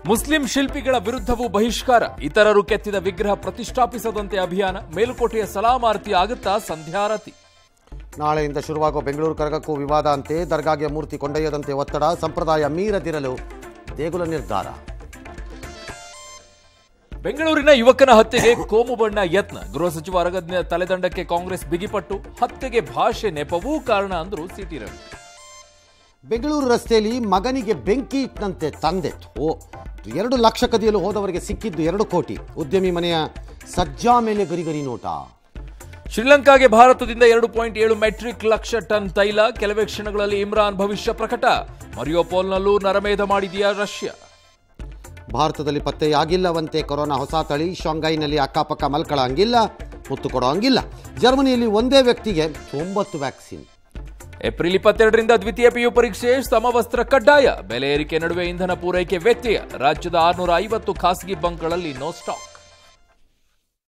Muslim ಶಿಲ್ಪಿಗಳ ವಿರುದ್ಧವೂ ಬಹಿಷ್ಕಾರ ಇತರರು ಕೆತ್ತಿದ ವಿಗ್ರಹ ಪ್ರತಿಷ್ಠಾಪಿಸದಂತೆ ಅಭಿಯಾನ ಮೇಲುಕೋಟೆಯ ಸಲಾಮಾರತಿ ಆಗುತ್ತಾ ಸಂಧ್ಯಾರತಿ ನಾಳೆಯಿಂದ ಶುರುವಾಗುವ ಬೆಂಗಳೂರು ಕರಗಕ್ಕೂ ವಿವಾದ ಅಂತೆ ದರ್ಗಾಗೆ ಮೂರ್ತಿ ಕೊಂಡೊಯ್ಯದಂತೆ ಒತ್ತಡ ಸಂಪ್ರದಾಯ ಮೀರದಿರಲು ದೇಗುಲ ನಿರ್ಧಾರ ಬೆಂಗಳೂರಿನ ಯುವಕನ ಹತ್ಯೆಗೆ ಕೋಮು ಬಣ್ಣ ಯತ್ನ ಗೃಹ ಸಚಿವ ಅರಗಜ್ಞ ತಲೆದಂಡಕ್ಕೆ ಕಾಂಗ್ರೆಸ್ ಬಿಗಿಪಟ್ಟು ಹತ್ಯೆಗೆ ಭಾಷೆ ನೆಪವೂ ಕಾರಣ ಅಂದ್ರು ಸಿಟಿ ರವಿ ಬೆಂಗಳೂರು ರಸ್ತೆಯಲ್ಲಿ ಮಗನಿಗೆ ಬೆಂಕಿ ಇಟ್ಟಂತೆ ತಂದೆ ಓ ಎರಡು ಲಕ್ಷ ಕದಿಯಲು ಹೋದವರಿಗೆ ಸಿಕ್ಕಿದ್ದು ಎರಡು ಕೋಟಿ ಉದ್ಯಮಿ ಮನೆಯ ಸಜ್ಜಾ ಮೇಲೆ ಗರಿಗರಿ ನೋಟ ಶ್ರೀಲಂಕಾಗೆ ಭಾರತದಿಂದ ಎರಡು ಪಾಯಿಂಟ್ ಏಳು ಮೆಟ್ರಿಕ್ ಲಕ್ಷ ಟನ್ ತೈಲ ಕೆಲವೇ ಕ್ಷಣಗಳಲ್ಲಿ ಇಮ್ರಾನ್ ಭವಿಷ್ಯ ಪ್ರಕಟ ಮರಿಯೋಪೋಲ್ನಲ್ಲೂ ನರಮೇಧ ಮಾಡಿದೆಯಾ ರಷ್ಯಾ ಭಾರತದಲ್ಲಿ ಪತ್ತೆಯಾಗಿಲ್ಲವಂತೆ ಕೊರೋನಾ ಹೊಸ ತಳಿ ಶಾಂಘೈನಲ್ಲಿ ಅಕ್ಕಪಕ್ಕ ಮಲ್ಕೊಳ್ಳೋ ಮುತ್ತು ಕೊಡೋ ಹಂಗಿಲ್ಲ ಜರ್ಮನಿಯಲ್ಲಿ ಒಂದೇ ವ್ಯಕ್ತಿಗೆ ಒಂಬತ್ತು ವ್ಯಾಕ್ಸಿನ್ ಏಪ್ರಿಲ್ ಇಪ್ಪತ್ತೆರಡರಿಂದ ದ್ವಿತೀಯ ಪಿಯು ಪರೀಕ್ಷೆ ಸಮವಸ್ತ್ರ ಕಡ್ಡಾಯ ಬೆಲೆ ಏರಿಕೆ ನಡುವೆ ಇಂಧನ ಪೂರೈಕೆ ವ್ಯತ್ಯಯ ರಾಜ್ಯದ ಆರುನೂರ ಐವತ್ತು ಖಾಸಗಿ ಬಂಕ್ಗಳಲ್ಲಿ ನೋ ಸ್ಟಾಕ್